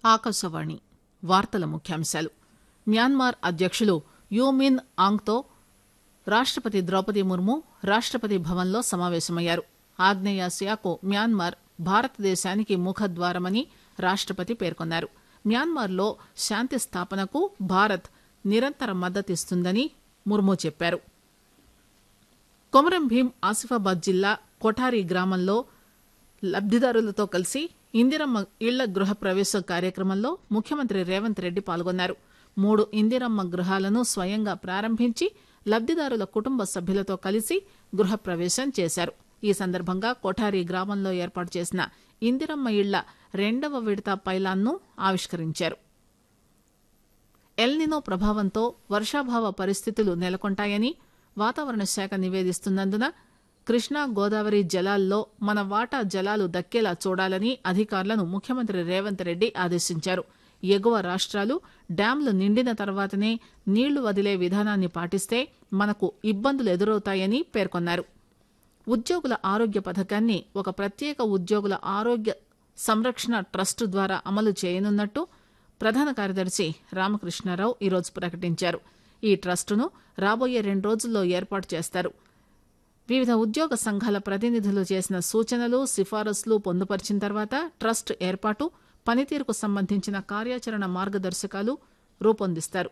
ఆకాశవాణి వార్తల ముఖ్యాంశాలు మ్యాన్మార్ అధ్యక్షులు యూమిన్ ఆంగ్తో రాష్టపతి ద్రౌపది ముర్ము రాష్టపతి భవన్లో సమావేశమయ్యారు ఆగ్నేయాసియాకు మ్యాన్మార్ భారతదేశానికి ముఖద్వారమని రాష్టపతి పేర్కొన్నారు మ్యాన్మార్లో శాంతి స్థాపనకు భారత్ నిరంతర మద్దతిస్తుందని ముర్ము చెప్పారు కొమరం భీం ఆసిఫాబాద్ జిల్లా కొఠారి గ్రామంలో లబ్దిదారులతో కలిసి ఇందిరమ్మ ఇళ్ల గృహ ప్రవేశ కార్యక్రమంలో ముఖ్యమంత్రి రేవంత్ రెడ్డి పాల్గొన్నారు మూడు ఇందిరమ్మ గృహాలను స్వయంగా ప్రారంభించి లబ్దిదారుల కుటుంబ సభ్యులతో కలిసి గృహప్రవేశం చేశారు ఈ సందర్భంగా కొఠారి గ్రామంలో ఏర్పాటు చేసిన ఇందిరమ్మ ఇళ్ల రెండవ విడత పైలాన్ను ఆవిష్కరించారు ఎల్నినో ప్రభావంతో వర్షాభావ పరిస్థితులు నెలకొంటాయని వాతావరణ శాఖ నివేదిస్తున్నందున కృష్ణా గోదావరి జలాల్లో మన వాటా జలాలు దక్కేలా చూడాలని అధికారులను ముఖ్యమంత్రి రేవంత్ రెడ్డి ఆదేశించారు ఎగువ రాష్ట్రాలు డ్యాంలు నిండిన తర్వాతనే నీళ్లు వదిలే విధానాన్ని పాటిస్తే మనకు ఇబ్బందులు ఎదురవుతాయని పేర్కొన్నారు ఉద్యోగుల ఆరోగ్య పథకాన్ని ఒక ప్రత్యేక ఉద్యోగుల ఆరోగ్య సంరక్షణ ట్రస్ట్ ద్వారా అమలు చేయనున్నట్టు ప్రధాన కార్యదర్శి రామకృష్ణారావు ఈరోజు ప్రకటించారు ఈ ట్రస్టును రాబోయే రెండు రోజుల్లో ఏర్పాటు చేస్తారు వివిధ ఉద్యోగ సంఘాల ప్రతినిధులు చేసిన సూచనలు సిఫారసులు పొందుపరిచిన తర్వాత ట్రస్ట్ ఏర్పాటు పనితీరుకు సంబంధించిన కార్యాచరణ మార్గదర్శకాలు రూపొందిస్తారు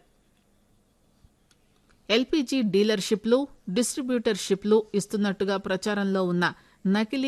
ఎల్పీజీ డీలర్షిప్లు డిస్ట్రిబ్యూటర్షిప్లు ఇస్తున్నట్టుగా ప్రచారంలో ఉన్న నకిలీ